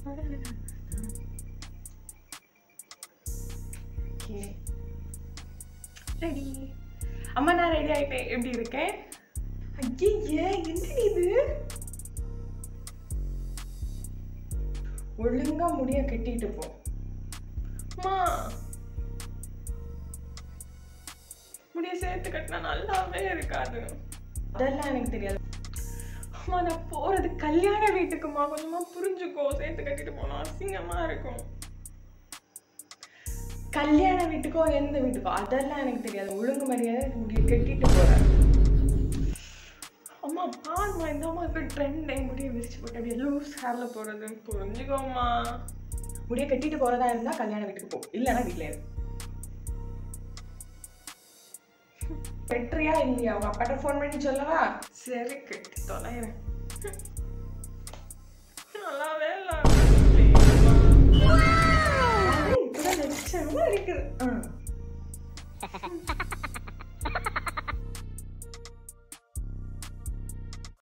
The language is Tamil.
ஓகே ரெடி அம்மா நான் ரெடி ஆயிட்டேன் எப்படி இருக்கேன் ஐயே என்னடி இது ஒழுங்கா முடிய கட்டிட்டு போ அம்மா முடிய சேர்த்து கட்டினா நல்லாவே இருக்காது அதெல்லாம் எனக்கு தெரியாது அம்மா நான் போறது கல்யாண வீட்டுக்குமா கொஞ்சமா புரிஞ்சுக்கோ சேர்த்து கட்டிட்டு போனா அசிங்கமா இருக்கும் கல்யாண வீட்டுக்கோ எந்த வீட்டுக்கோ அதெல்லாம் எனக்கு தெரியாது ஒழுங்கு மரியாதை முடிய கட்டிட்டு போறேன் அம்மா பாருமா இந்த அம்மா இப்போ ட்ரெண்ட் முடிய விரிச்சு போட்டு அப்படியே லூஸ் ஹேர்ல போறது புரிஞ்சுக்கோம்மா முடிய கட்டிட்டு போறதா இருந்தா கல்யாண வீட்டுக்கு போ இல்லைன்னா வீட்டுல இரு பெட்ரியா இல்லையா உங்க அப்பாட்ட ஃபோன் பண்ணி சொல்லவா சரி கட்டி தொலைறேன் நல்லாவே இல்லை இப்பதான் நிச்சயமா இருக்குது ஆ